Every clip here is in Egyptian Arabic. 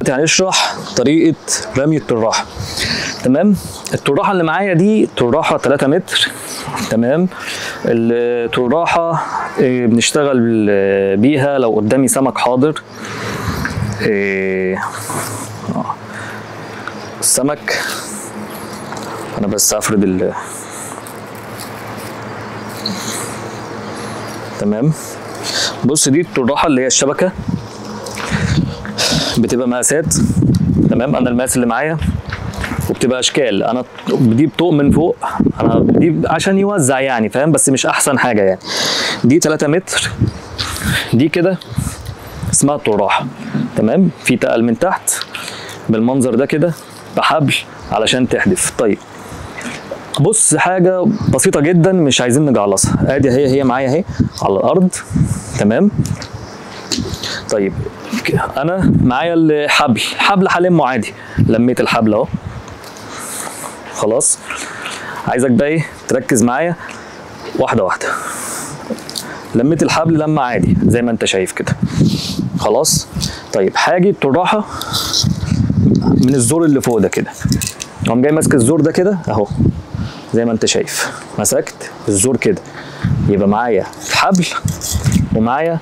هنشرح طريقه رمي الطراحه تمام الطراحه اللي معايا دي طراحه 3 متر تمام الطراحه آه، بنشتغل آه، بيها لو قدامي سمك حاضر آه، آه. السمك انا بس هفرد ال تمام بص دي الطراحه اللي هي الشبكه بتبقى مقاسات تمام انا المقاس اللي معايا وبتبقى اشكال انا دي بطوق من فوق انا دي عشان يوزع يعني فاهم بس مش احسن حاجه يعني دي 3 متر دي كده اسمها الطراحه تمام في تقل من تحت بالمنظر ده كده بحبل علشان تحدف طيب بص حاجه بسيطه جدا مش عايزين نجعلصها ادي هي هي معايا اهي على الارض تمام طيب ك- انا معايا الحبل حبل هلمه عادي لميت الحبل اهو خلاص عايزك بقى ايه تركز معايا واحده واحده لميت الحبل لما عادي زي ما انت شايف كده خلاص طيب هاجي الطراحه من الزور اللي فوق ده كده اقوم جاي ماسك الزور ده كده اهو زي ما انت شايف مسكت الزور كده يبقى معايا الحبل ومعايا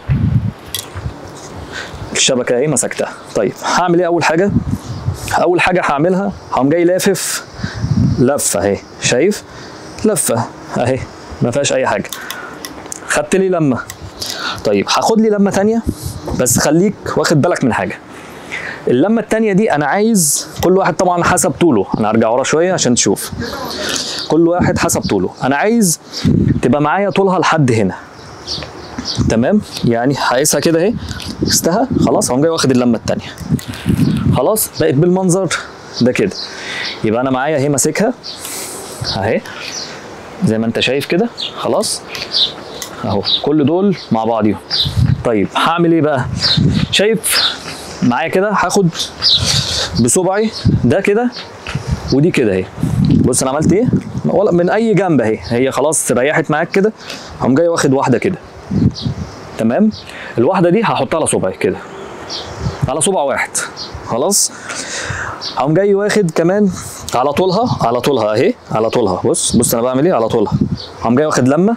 الشبكه اهي مسكتها طيب هعمل ايه اول حاجه اول حاجه هعملها هقوم جاي لافف لفه اهي شايف لفه اهي ما فيهاش اي حاجه خدت لي لمه طيب هاخد لي لمه تانية بس خليك واخد بالك من حاجه اللمه التانية دي انا عايز كل واحد طبعا حسب طوله انا هرجع ورا شويه عشان تشوف كل واحد حسب طوله انا عايز تبقى معايا طولها لحد هنا تمام يعني هقيسها كده اهي قستها خلاص هقوم جاي واخد اللمه التانية خلاص بقت بالمنظر ده كده يبقى انا معايا اهي ماسكها اهي زي ما انت شايف كده خلاص اهو كل دول مع بعضيهم طيب هعمل ايه بقى شايف معايا كده هاخد بصبعي ده كده ودي كده اهي بص انا عملت ايه ولا من اي جنب اهي هي خلاص ريحت معاك كده هقوم جاي واخد واحده كده تمام الواحده دي هحطها على صبعي كده على صبع واحد خلاص هقوم جاي واخد كمان على طولها على طولها اهي على طولها بص بص انا بعمل ايه على طولها هقوم جاي واخد لمه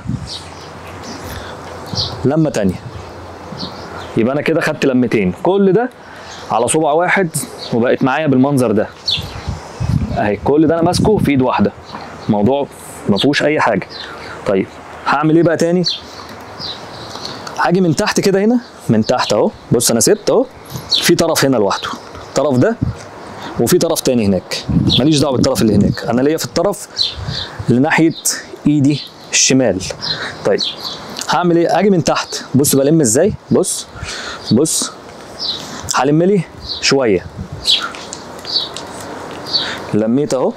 لمه تانية يبقى انا كده خدت لمتين كل ده على صبع واحد وبقت معايا بالمنظر ده اهي كل ده انا ماسكه في ايد واحده موضوع ما فيهوش اي حاجه طيب هعمل ايه بقى تاني هاجي من تحت كده هنا من تحت اهو بص انا سبت اهو في طرف هنا لوحده الطرف ده وفي طرف تاني هناك ماليش دعوه بالطرف اللي هناك انا ليا في الطرف اللي ناحيه ايدي الشمال طيب هعمل ايه اجي من تحت بص بلم ازاي بص بص هلم لي شويه لميت اهو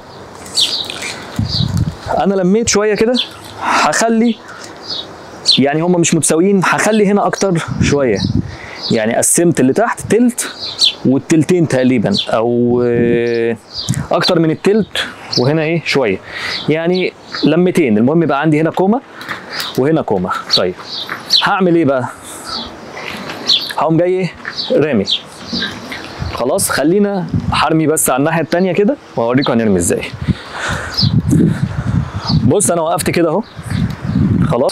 انا لميت شويه كده هخلي يعني هما مش متساويين هخلي هنا اكتر شويه يعني قسمت اللي تحت تلت والتلتين تقريبا او آه، اكتر من التلت وهنا ايه شويه يعني لمتين المهم يبقى عندي هنا كومه وهنا كومه طيب هعمل ايه بقى هقوم جاي ايه رامي خلاص خلينا هرمي بس على الناحيه التانيه كده واوريكم هنرمي ازاي بص انا وقفت كده اهو خلاص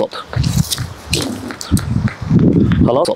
خلاص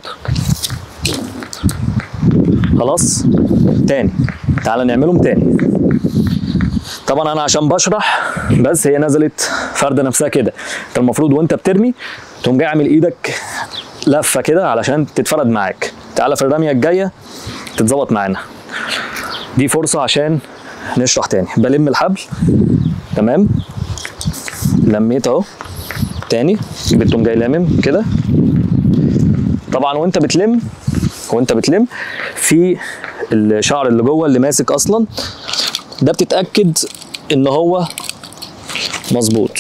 خلاص تاني تعالى نعملهم تاني طبعا انا عشان بشرح بس هي نزلت فرده نفسها كده انت المفروض وانت بترمي تقوم جاي عامل ايدك لفه كده علشان تتفرد معاك تعالى في الرميه الجايه تتظبط معانا دي فرصه عشان نشرح تاني بلم الحبل تمام لميت اهو تاني بتقوم جاي لامم كده طبعا وانت بتلم وانت بتلم في الشعر اللي جوه اللي ماسك اصلا ده بتتاكد ان هو مظبوط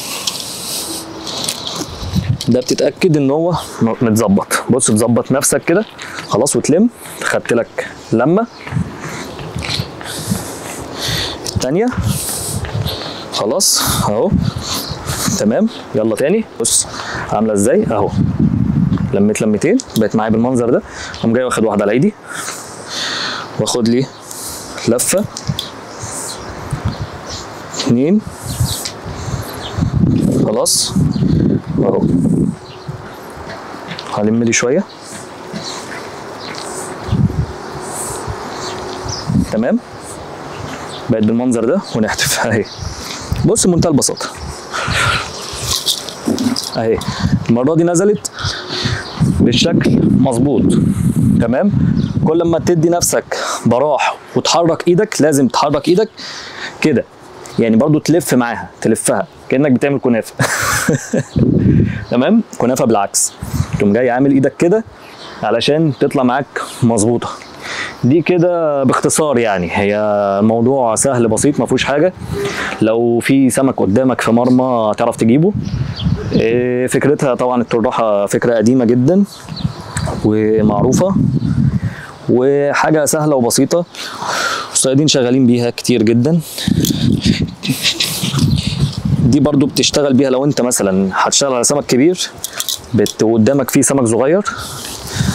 ده بتتاكد ان هو م- متظبط بص تظبط نفسك كده خلاص وتلم خدت لك لمه التانية خلاص اهو تمام يلا تاني بص عامله ازاي اهو لميت لمتين بقت معايا بالمنظر ده قوم جاي واخد واحده على ايدي واخد لي لفة اتنين خلاص اهو هلم دي شوية تمام بقت بالمنظر ده ونحتف اهي بص بمنتهى البساطة اهي المرة دي نزلت بالشكل مظبوط تمام كل ما تدي نفسك براح وتحرك ايدك لازم تحرك ايدك كده يعني برضو تلف معاها تلفها كانك بتعمل كنافه تمام كنافه بالعكس تقوم جاي عامل ايدك كده علشان تطلع معاك مظبوطه دي كده باختصار يعني هي الموضوع سهل بسيط ما فيهوش حاجه لو في سمك قدامك في مرمى تعرف تجيبه إيه، فكرتها طبعا التراحه فكره قديمه جدا ومعروفه وحاجه سهله وبسيطه الصيادين شغالين بيها كتير جدا دي برضو بتشتغل بيها لو انت مثلا هتشتغل على سمك كبير بت... قدامك فيه سمك صغير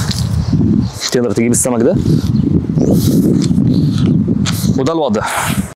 تقدر تجيب السمك ده وده الوضع